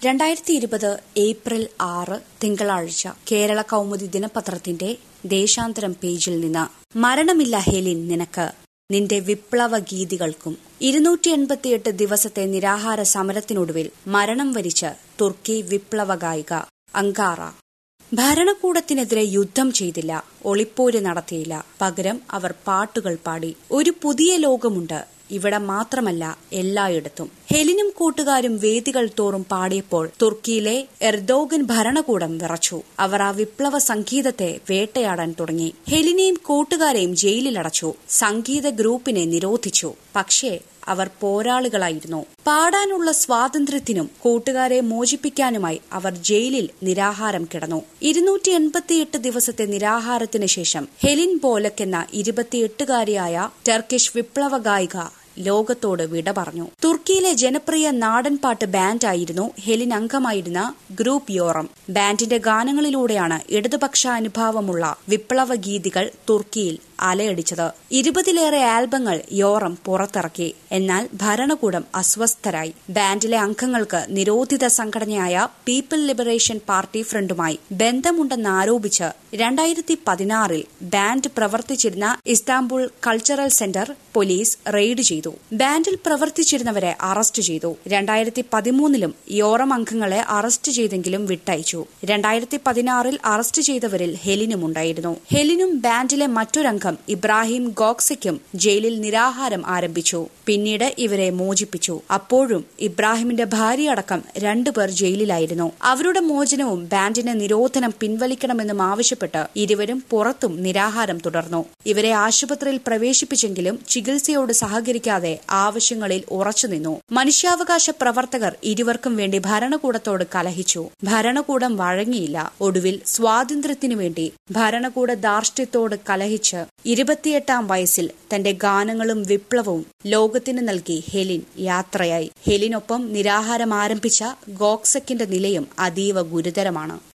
രണ്ടായിരത്തി ഇരുപത് ഏപ്രിൽ ആറ് തിങ്കളാഴ്ച കേരള കൗമുദി ദിനപത്രത്തിന്റെ ദേശാന്തരം പേജിൽ നിന്ന് മരണമില്ല ഹെലിൻ നിനക്ക് നിന്റെ വിപ്ലവ ഗീതികൾക്കും ഇരുന്നൂറ്റി എൺപത്തിയെട്ട് ദിവസത്തെ നിരാഹാര സമരത്തിനൊടുവിൽ മരണം വരിച്ച് തുർക്കി വിപ്ലവ ഗായിക അങ്കാറ ഭരണകൂടത്തിനെതിരെ യുദ്ധം ചെയ്തില്ല ഒളിപ്പോര് നടത്തിയില്ല പകരം അവർ പാട്ടുകൾ പാടി ഒരു പുതിയ ലോകമുണ്ട് ഇവിടെ മാത്രമല്ല എല്ലായിടത്തും ഹെലിനും കൂട്ടുകാരും വേദികൾ തോറും പാടിയപ്പോൾ തുർക്കിയിലെ എർദോഗൻ ഭരണകൂടം വിറച്ചു അവർ ആ വിപ്ലവ സംഗീതത്തെ വേട്ടയാടാൻ തുടങ്ങി ഹെലിനെയും കൂട്ടുകാരെയും ജയിലിലടച്ചു സംഗീത ഗ്രൂപ്പിനെ നിരോധിച്ചു പക്ഷേ അവർ പോരാളികളായിരുന്നു പാടാനുള്ള സ്വാതന്ത്ര്യത്തിനും കൂട്ടുകാരെ മോചിപ്പിക്കാനുമായി അവർ ജയിലിൽ നിരാഹാരം കിടന്നു ഇരുന്നൂറ്റി എൺപത്തിയെട്ട് ദിവസത്തെ നിരാഹാരത്തിന് ശേഷം ഹെലിൻ ബോലക് എന്ന ഇരുപത്തിയെട്ടുകാരിയായ ടർക്കിഷ് വിപ്ലവ ഗായിക ലോകത്തോട് വിട പറഞ്ഞു തുർക്കിയിലെ ജനപ്രിയ നാടൻപാട്ട് ബാൻഡായിരുന്നു ഹെലിൻ അംഗമായിരുന്ന ഗ്രൂപ്പ് യോറം ബാൻഡിന്റെ ഗാനങ്ങളിലൂടെയാണ് ഇടതുപക്ഷ അനുഭാവമുള്ള വിപ്ലവ ഗീതികൾ തുർക്കിയിൽ അലയടിച്ചത് ഇരുപതിലേറെ ആൽബങ്ങൾ യോറം പുറത്തിറക്കി എന്നാൽ ഭരണകൂടം അസ്വസ്ഥരായി ബാൻഡിലെ അംഗങ്ങൾക്ക് നിരോധിത സംഘടനയായ പീപ്പിൾ ലിബറേഷൻ പാർട്ടി ഫ്രണ്ടുമായി ബന്ധമുണ്ടെന്നാരോപിച്ച് രണ്ടായിരത്തി പതിനാറിൽ ബാൻഡ് പ്രവർത്തിച്ചിരുന്ന Istanbul cultural centre police raid ചെയ്തു ബാൻഡിൽ പ്രവർത്തിച്ചിരുന്നവരെ അറസ്റ്റ് ചെയ്തു രണ്ടായിരത്തി പതിമൂന്നിലും യോറം അംഗങ്ങളെ അറസ്റ്റ് ചെയ്തെങ്കിലും വിട്ടയച്ചു രണ്ടായിരത്തി പതിനാറിൽ അറസ്റ്റ് ചെയ്തവരിൽ ഹെലിനും ഉണ്ടായിരുന്നു ഹെലിനും ബാൻഡിലെ മറ്റൊരംഗം ഇബ്രാഹിം ഗോക്സയ്ക്കും ജയിലിൽ നിരാഹാരം ആരംഭിച്ചു പിന്നീട് ഇവരെ മോചിപ്പിച്ചു അപ്പോഴും ഇബ്രാഹിമിന്റെ ഭാര്യയടക്കം രണ്ടുപേർ ജയിലിലായിരുന്നു അവരുടെ മോചനവും ബാൻഡിന് നിരോധനം പിൻവലിക്കണമെന്നും ആവശ്യപ്പെട്ട് ഇരുവരും പുറത്തും നിരാഹാരം തുടർന്നു ഇവരെ ആശുപത്രിയിൽ പ്രവേശിപ്പിച്ചെങ്കിലും ചികിത്സയോട് സഹകരിക്കാതെ ആവശ്യങ്ങളിൽ ഉറച്ചുനിന്നു മനുഷ്യാവകാശ പ്രവർത്തകർ ഇരുവർക്കും വേണ്ടി ഭരണകൂടത്തോട് കലഹിച്ചു ഭരണകൂടം വഴങ്ങിയില്ല ഒടുവിൽ സ്വാതന്ത്ര്യത്തിനു വേണ്ടി ഭരണകൂട ധാർഷ്ട്യത്തോട് കലഹിച്ച് ഇരുപത്തിയെട്ടാം വയസ്സിൽ തന്റെ ഗാനങ്ങളും വിപ്ലവവും ലോകത്തിന് നൽകി ഹെലിൻ യാത്രയായി ഹെലിനൊപ്പം നിരാഹാരം ആരംഭിച്ച ഗോക്സക്കിന്റെ നിലയും അതീവ ഗുരുതരമാണ്